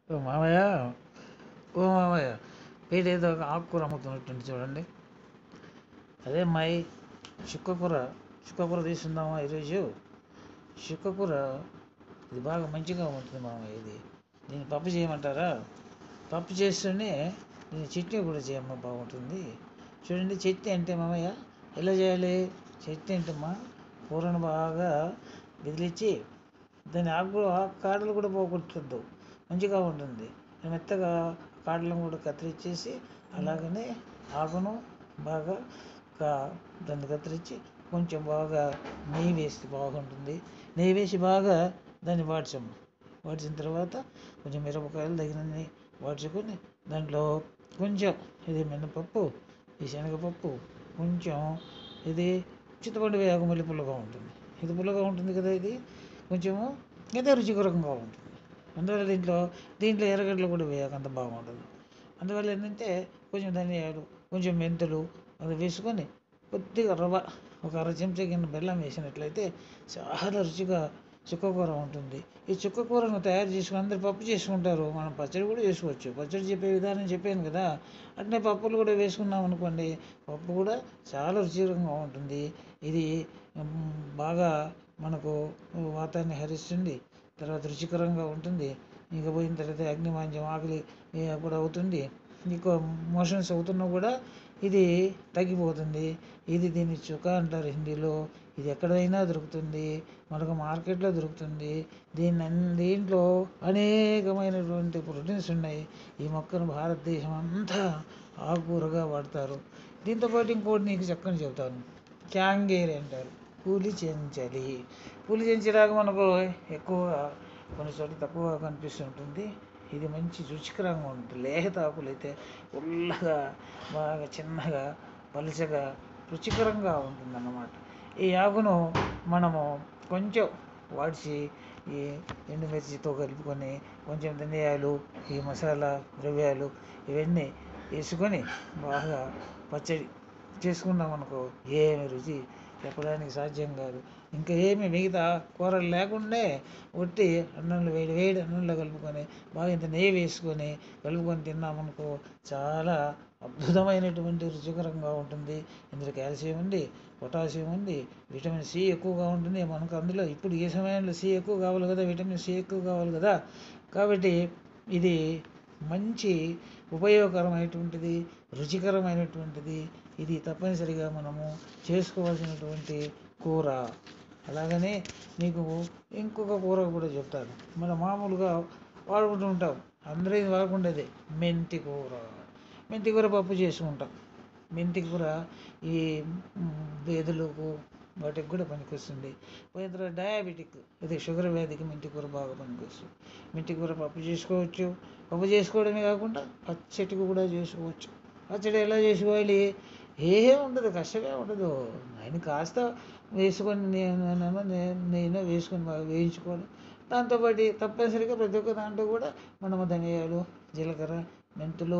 ఓ మామయ్య ఓ మామయ్య వీడు ఏదో ఒక ఆకుకూర అమ్ముతున్నట్టుంది చూడండి అదే మై చుక్కకూర చుక్కకూర తీసుకుందామా ఈరోజు చుక్కకూర ఇది బాగా మంచిగా ఉంటుంది మామయ్య ఇది దీన్ని పప్పు చేయమంటారా పప్పు చేస్తూనే దీన్ని చట్నీ కూడా చేయమ్మా బాగుంటుంది చూడండి చట్నీ అంటే మామయ్య ఎలా చేయాలి చట్నీ అంటే మా కూరను బాగా బెదిరించి దాని ఆకు ఆకు కాడలు కూడా పోగొట్టద్దు మంచిగా ఉంటుంది మెత్తగా కాడలను కూడా కత్తిరించేసి అలాగనే ఆకును బాగా కా దాన్ని కత్తిరించి కొంచెం బాగా నెయ్యి వేస్తే బాగుంటుంది నెయ్యి వేసి బాగా దాన్ని వాడ్చాము వాడ్చిన తర్వాత కొంచెం మిరపకాయలు తగినన్ని వాడ్చుకొని దాంట్లో కొంచెం ఇది మినపప్పు ఈ శనగపప్పు కొంచెం ఇది చింతపండు వేయక మళ్ళీ పుల్లగా ఉంటుంది ఇది పుల్లగా ఉంటుంది కదా ఇది కొంచెము ఇదే రుచికరంగా ఉంటుంది అందువల్ల దీంట్లో దీంట్లో ఎర్రగడ్డలు కూడా వేయక అంత బాగుంటుంది అందువల్ల ఏంటంటే కొంచెం ధనియాలు కొంచెం మెంతులు అది వేసుకొని కొద్దిగా రవ్వ ఒక అర చెంచా కింద బెల్లం వేసినట్లయితే చాలా రుచిగా చుక్కకూర ఉంటుంది ఈ చుక్కకూరను తయారు చేసుకుని అందరు పప్పు చేసుకుంటారు మనం పచ్చడి కూడా చేసుకోవచ్చు పచ్చడి చెప్పే విధానం చెప్పాను కదా అట్నే పప్పులు కూడా వేసుకున్నాం అనుకోండి పప్పు కూడా చాలా రుచికరంగా ఉంటుంది ఇది బాగా మనకు వాతాన్ని హరిస్తుంది తర్వాత రుచికరంగా ఉంటుంది ఇంకా పోయిన తర్వాత అగ్నిమాంద్యం ఆకలి కూడా అవుతుంది నీకు మోషన్స్ అవుతున్నా కూడా ఇది తగ్గిపోతుంది ఇది దీన్ని చుక్క అంటారు హిందీలో ఇది ఎక్కడైనా దొరుకుతుంది మనకు మార్కెట్లో దొరుకుతుంది దీన్ని దీంట్లో అనేకమైనటువంటి ప్రోటీన్స్ ఉన్నాయి ఈ మొక్కను భారతదేశం అంతా ఆకుకూరగా వాడతారు దీంతోపాటు ఇంకోటి నీకు చక్కని చెబుతాను క్యాంగేరి అంటారు పూలి చెంచలి పూలి చెంచలాగా మనకు ఎక్కువగా కొన్ని చోట్ల తక్కువగా కనిపిస్తుంటుంది ఇది మంచి రుచికరంగా ఉంటుంది లేత ఆకులు అయితే పుల్లగా బాగా చిన్నగా పలుచగా రుచికరంగా ఉంటుంది అన్నమాట ఈ ఆకును మనము కొంచెం వాడిచి ఈ ఎండుమిర్చితో కలుపుకొని కొంచెం ధనియాలు ఈ మసాలా ద్రవ్యాలు ఇవన్నీ వేసుకొని బాగా పచ్చడి చేసుకున్నాం అనుకో ఏమి రుచి చెప్పడానికి సాధ్యం కాదు ఇంకా ఏమి మిగతా కూరలు లేకుండే ఒట్టి అన్నంలో వేడి వేడి అన్నంలో కలుపుకొని బాగా ఇంత నెయ్యి వేసుకొని కలుపుకొని తిన్నామనుకో చాలా అద్భుతమైనటువంటి రుచికరంగా ఉంటుంది ఇందులో కాల్షియం ఉంది పొటాషియం ఉంది విటమిన్ సి ఎక్కువగా ఉంటుంది మనకు అందులో ఇప్పుడు ఈ సమయంలో సి ఎక్కువ కావాలి కదా విటమిన్ సి ఎక్కువ కావాలి కదా కాబట్టి ఇది మంచి ఉపయోగకరమైనటువంటిది రుచికరమైనటువంటిది ఇది తప్పనిసరిగా మనము చేసుకోవాల్సినటువంటి కూర అలాగనే నీకు ఇంకొక కూర కూడా చెప్తాను మన మామూలుగా వాడుకుంటూ ఉంటాం అందరూ ఇది వాడుకుండేది మెంతి కూర మెంతి కూర పప్పు చేసుకుంటాం మెంతి కూర ఈ వేదులకు వాటికి కూడా పనికొస్తుంది పోయిన తర్వాత డయాబెటిక్ ఇది షుగర్ వ్యాధికి మెంతి కూర బాగా పనికొస్తుంది మెంతి కూర పప్పు చేసుకోవచ్చు పప్పు చేసుకోవడమే కాకుండా పచ్చడి కూడా చేసుకోవచ్చు పచ్చడి ఎలా చేసుకోవాలి ఏం ఉండదు కష్టమే ఉండదు ఆయన కాస్త వేసుకొని నేను నేను వేసుకొని బాగా వేయించుకోవడం దాంతోపాటు తప్పనిసరిగా ప్రతి ఒక్క దాంట్లో కూడా మనము ధనియాలు జీలకర్ర మెంతులు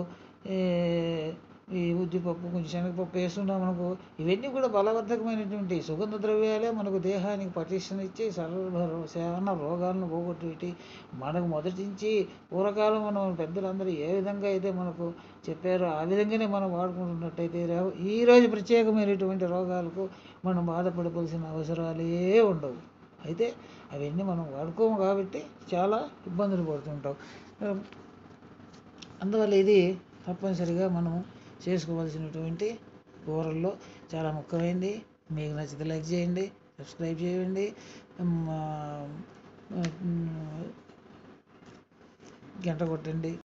ఈ ఉద్దిపప్పు కొంచెం శనగపప్పు వేసుకున్నాం అనుకో ఇవన్నీ కూడా బలవర్ధకమైనటువంటి సుగంధ ద్రవ్యాలే మనకు దేహానికి పటిష్టనిచ్చి సర్వ చాలా రోగాలను పోగొట్టి మనకు మొదటి నుంచి పూర్వకాలం మనం పెద్దలందరూ ఏ విధంగా అయితే మనకు చెప్పారో ఆ విధంగానే మనం వాడుకుంటున్నట్టయితే ఈరోజు ప్రత్యేకమైనటువంటి రోగాలకు మనం బాధపడవలసిన అవసరాలే ఉండవు అయితే అవన్నీ మనం వాడుకోము కాబట్టి చాలా ఇబ్బందులు పడుతుంటాం అందువల్ల ఇది తప్పనిసరిగా మనం చేసుకోవాల్సినటువంటి కూరల్లో చాలా ముఖ్యమైనది మీకు నచ్చితే లైక్ చేయండి సబ్స్క్రైబ్ చేయండి గంట కొట్టండి